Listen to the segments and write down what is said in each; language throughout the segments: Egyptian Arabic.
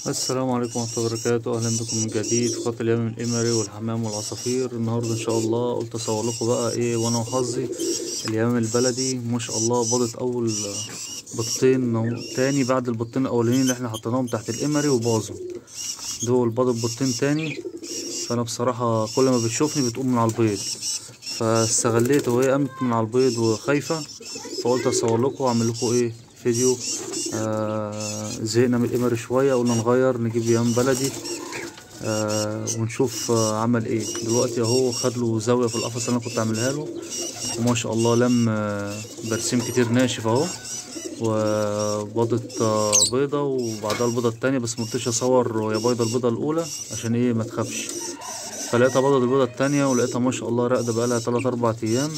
السلام عليكم ورحمة الله وبركاته أهلا بكم من جديد في قناة اليمن الإمري والحمام والعصافير النهاردة إن شاء الله قلت أصور لكم بقى إيه وأنا وحظي اليمن البلدي ما شاء الله باضت أول بيضتين أهو تاني بعد البيضتين الأولانيين اللي إحنا حطيناهم تحت الإمري وباظوا دول باضت بيضتين تاني فأنا بصراحة كل ما بتشوفني بتقوم من على البيض فاستغليت وهي قامت من على البيض وخايفة فقلت أصور لكم وأعمل لكم إيه فيديو آه زهقنا من الإمر شوية قلنا نغير نجيب يام بلدي آه ونشوف آه عمل ايه دلوقتي اهو خد له زاوية في القفص اللي انا كنت عاملها له وما شاء الله لم آه برسيم كتير ناشف اهو وبيضت آه بيضة وبعدها البيضة التانية بس مرضتش اصور وهي بيضة البيضة الأولى عشان ايه ما تخافش فلقيتها بيضة البيضة التانية ولقيتها ما شاء الله راقدة بقالها تلات أربع أيام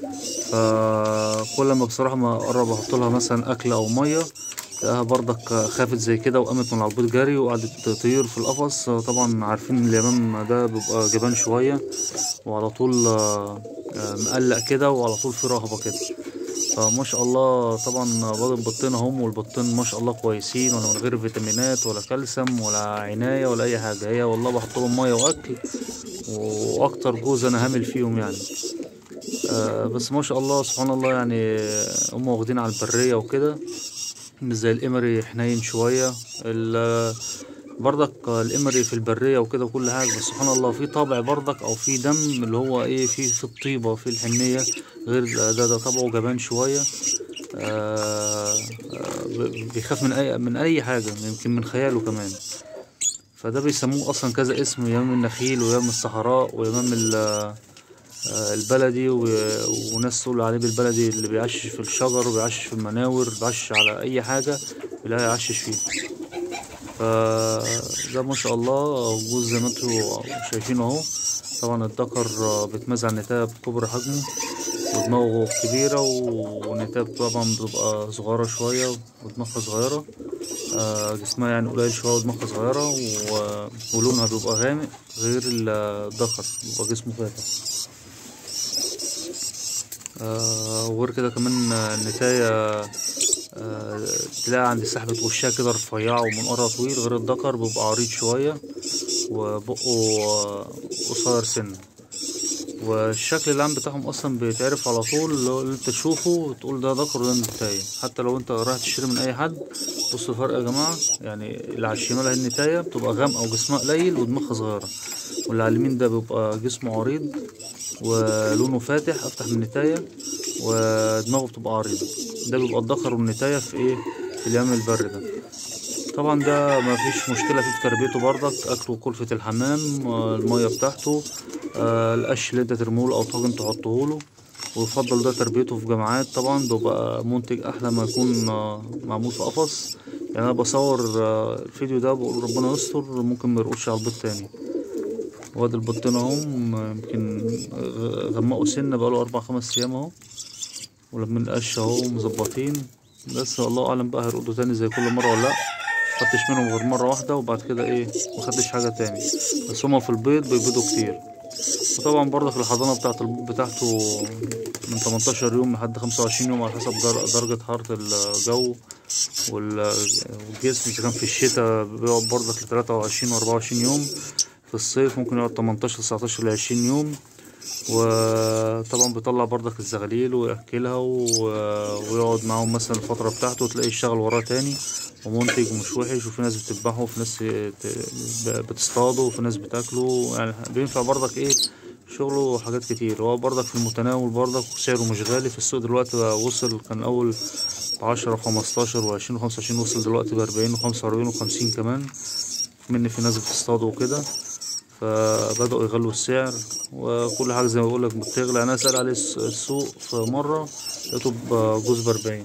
فكل ما بصراحة ما أقرب أحط لها مثلا أكل أو مية لقاها برضك خافت زي كده وقامت من على البيض جري وقعدت تطير في القفص طبعا عارفين ان اليمام ده بيبقى جبان شوية وعلى طول مقلق كده وعلى طول في رهبة كده فما شاء الله طبعا باض البطين اهم والبطين ما شاء الله كويسين ولا من غير فيتامينات ولا كالسيوم ولا عناية ولا اي حاجة هي والله بحط لهم مية واكل واكتر جوز انا هامل فيهم يعني آه بس ما شاء الله سبحان الله يعني هم واخدين على البرية وكده مش زي الإمري حنين شوية برضك الإمري في البرية وكده وكل حاجة بس سبحان الله في طابع برضك أو في دم اللي هو إيه في في الطيبة في الحنية غير ده ده طبعه جبان شوية آه بيخاف من أي من أي حاجة يمكن من خياله كمان فده بيسموه أصلا كذا اسم يمام النخيل ويمام الصحراء ويمام البلدي وناس تقول عليه بالبلدي اللي بيعشش في الشجر وبيعشش في المناور بيعشش على اي حاجة بيلاقي يعشش فيه فده ما شاء الله جوز زي ما انتوا شايفينه اهو طبعا الذكر بيتميز عن النتاية بكبر حجمه ودماغه كبيرة والنتاية طبعا بتبقى صغيرة شوية ودماغها صغيرة جسمها يعني قليل شوية ودماغها صغيرة ولونها بيبقى غامق غير الذكر بيبقى جسمه فاتح آه وغير كده كمان النتاية آه تلاقي عند سحبة وشها كده رفيعة ومنقرها طويل غير الذكر بيبقى عريض شوية وبقه قصير سن والشكل العام بتاعهم اصلا بيتعرف على طول اللي انت تشوفه تقول ده ذكر وده نتاية حتى لو انت رايح تشتري من اي حد بصوا الفرق يا جماعة يعني اللي على الشمال اهي النتاية بتبقى غامقة وجسمها قليل ودماغها صغيرة واللي على اليمين ده بيبقى جسمه عريض ولونه فاتح افتح من النتاية ودماغه بتبقى عريضة ده بيبقى الذكر والنتاية في ايه في اليم البر ده طبعا ده مفيش مشكلة فيه في تربيته برضك اكله وكلفة الحمام المية بتاعته آه القش اللي انت ترموله او طاجن تحطهوله ويفضل ده تربيته في جماعات طبعا بيبقى منتج احلى ما يكون آه معمول في قفص يعني انا بصور آه الفيديو ده بقول ربنا يستر ممكن ما يرقدش على البيض تاني وادي البطين اهم يمكن غمقوا سنة بقاله اربع خمس ايام اهو ولما القش اهو مظبطين بس الله اعلم بقى هيرقدوا تاني زي كل مرة ولا لا خدتش منهم غير مرة واحدة وبعد كده ايه مخدتش حاجة تاني بس هما في البيض بيبيضوا كتير وطبعا برضه في الحضانة بتاعة البيض بتاعته من 18 يوم لحد 25 يوم على حسب درجة حرارة الجو والجسم إذا كان في الشتاء بيقعد برضك ل 23 و 24 يوم في الصيف ممكن يقعد 18 19 ل 20 يوم وطبعا بيطلع برضك الزغاليل ويأكلها ويقعد معاهم مثلا الفترة بتاعته وتلاقيه يشتغل وراه تاني ومنتج ومش وحش وفي ناس بتذبحه وفي ناس بتصطاده وفي ناس بتاكله يعني بينفع برضك ايه شغله حاجات كتير هو برضك في المتناول برضك وسعره مش غالي في السوق دلوقتي وصل كان اول عشرة وخمستاشر وعشرين وخمسة وعشرين وصل دلوقتي بأربعين وخمسة وأربعين وخمسين كمان مني في ناس بتصطاده وكده فبدأوا يغلوا السعر وكل حاجة زي ما بقولك بتغلى أنا أسأل عليه السوق في مرة لقيته بجوز بأربعين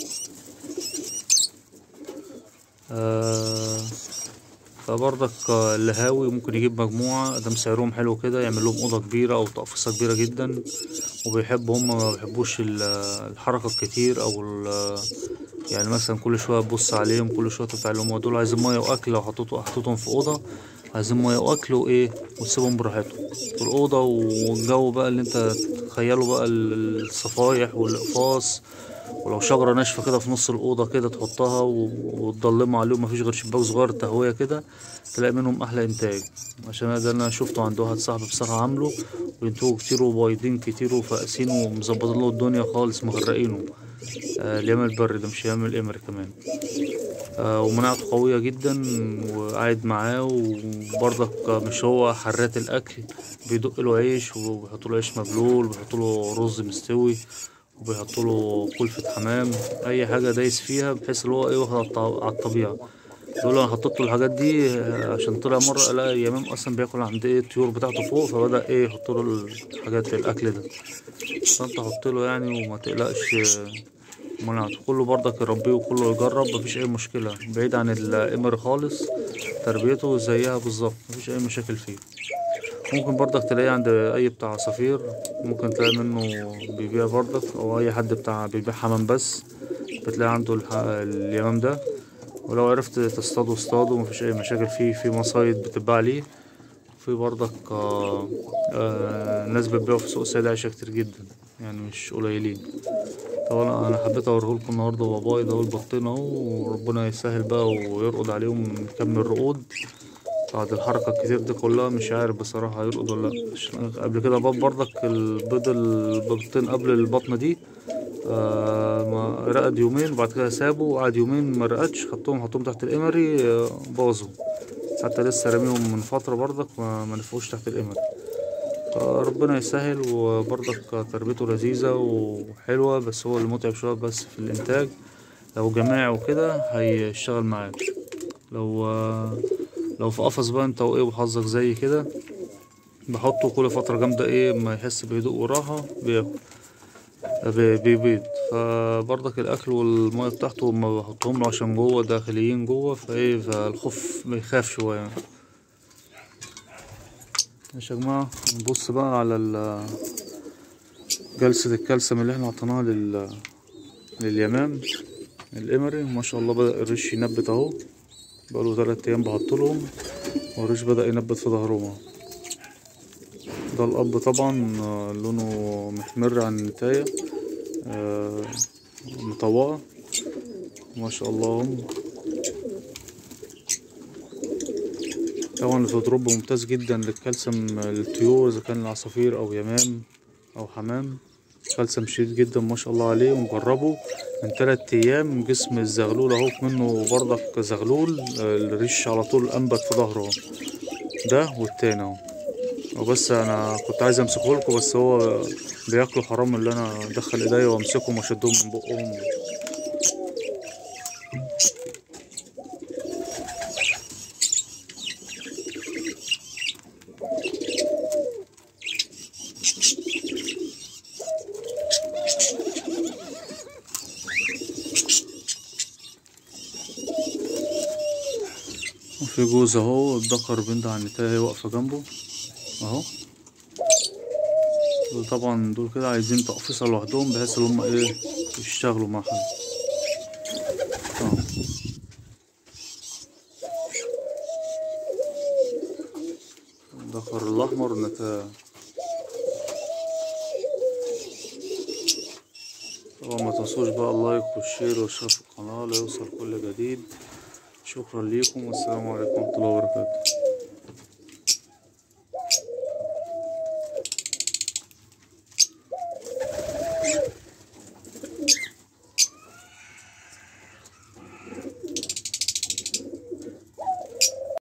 آه فبرضك الهاوي ممكن يجيب مجموعة دام سعرهم حلو كده يعمل لهم أوضة كبيرة أو تقفيصة كبيرة جدا وبيحبوا هما ما بيحبوش الحركة الكتير أو يعني مثلا كل شوية تبص عليهم كل شوية تفعلهم دول عايزين مية وأكل لو حطيتهم في أوضة عايزين مية وأكل وإيه وتسيبهم براحتهم في الأوضة والجو بقى اللي أنت تخيله بقى الصفايح والإقفاص ولو شجرة ناشفة كده في نص الأوضة كده تحطها و- وتضلمها عليهم مفيش غير شباك صغير تهوية كده تلاقي منهم أحلى إنتاج عشان أنا ده اللي أنا شفته عند واحد صاحبي بصراحة عامله بينتجوا كتير وبايضين كتير وفاقسين ومظبطين له الدنيا خالص مغرقينه آه اليام البر ده مش يام الإمر كمان آه ومناعته قوية جدا وقاعد معاه وبرضك مش هو حرات الأكل بيدق له عيش وبيحط له عيش مبلول وبيحط له رز مستوي وبيحط له كلفة حمام أي حاجة دايس فيها بحيث اللي هو إيه واخد على الط- على الطبيعة دول أنا حطيت له الحاجات دي آه، عشان طلع مرة لقى يمام أصلا بياكل عند إيه الطيور بتاعته فوق فبدأ إيه يحط له الحاجات الأكل ده فأنت حط له يعني وما تقلقش آه، مناعته كله برضك يربيه وكله يجرب مفيش أي مشكلة بعيد عن الإمر خالص تربيته زيها بالظبط مفيش أي مشاكل فيه ممكن برضك تلاقيه عند أي بتاع عصافير ممكن تلاقي منه بيبيع برضك أو أي حد بتاع بيبيع حمام بس بتلاقي عنده الح- اليمام ده ولو عرفت تصطاده اصطاده مفيش أي مشاكل فيه في مصايد بتتباع عليه في برضك آه آه ناس بتبيعه في سوق السيدة عايشة كتير جدا يعني مش قليلين طبعا انا حبيت اوريهولكم النهارده هو بايض اهو البطين اهو وربنا يسهل بقى ويرقد عليهم نكمل رقود بعد الحركة الكتير دي كلها مش عارف بصراحة هيرقد ولا لأ عشان قبل كده باب برضك البيض البيضتين قبل البطنة دي آه ما رقد يومين وبعد كده سابه وقعد يومين ما رقدش خدتهم حطهم تحت الإمري آه باظوا حتى لسه راميهم من فترة برضك ما ما نفعوش تحت الإمري ربنا يسهل وبرضك تربيته لذيذة وحلوة بس هو اللي متعب شوية بس في الإنتاج لو جماعي وكده هيشتغل معاك لو لو في قفص بقى انت وايه وحظك زي كده بحطه كل فترة جامدة ايه ما يحس بهدوء وراحة بياكل بي- بيبيض فبرضك الأكل والمية بتاعته ما بحطهم له عشان جوه داخليين جوه فايه فالخوف بيخاف شوية ماشي يا جماعة نبص بقى على ال- جلسة الكالسيوم اللي احنا عطيناها لل لليمام الإمري ما شاء الله بدأ الريش ينبت اهو بقاله تلات أيام بحطلهم والريش بدأ ينبت في ظهرهم اهو ده الأب طبعا آه، لونه محمر عن النتاية آه، مطوعة ما شاء الله هم طبعا الفيدروب ممتاز جدا للكالسيوم الطيور اذا كان العصافير او يمام او حمام كالسيوم شديد جدا ما شاء الله عليه ومجربه من تلات ايام جسم الزغلول اهو منه برضك زغلول آه، الريش على طول انبت في ظهره اهو. ده والتاني اهو وبس انا كنت عايز امسكه لكم بس هو بياكلوا حرام اللي انا ادخل ايديا وامسكهم واشدهم من بقهم وفي جوز اهو الذكر بنت عن النتاية واقفة جنبه اهو دول طبعا دول كده عايزين تقفيصة لوحدهم بحيث ان هما ايه يشتغلوا مع حد اهو الذكر الاحمر والنتاية طبعا ما تنسوش بقى اللايك والشير والاشتراك في القناة ليوصل كل جديد شكرا ليكم والسلام عليكم ورحمة الله وبركاته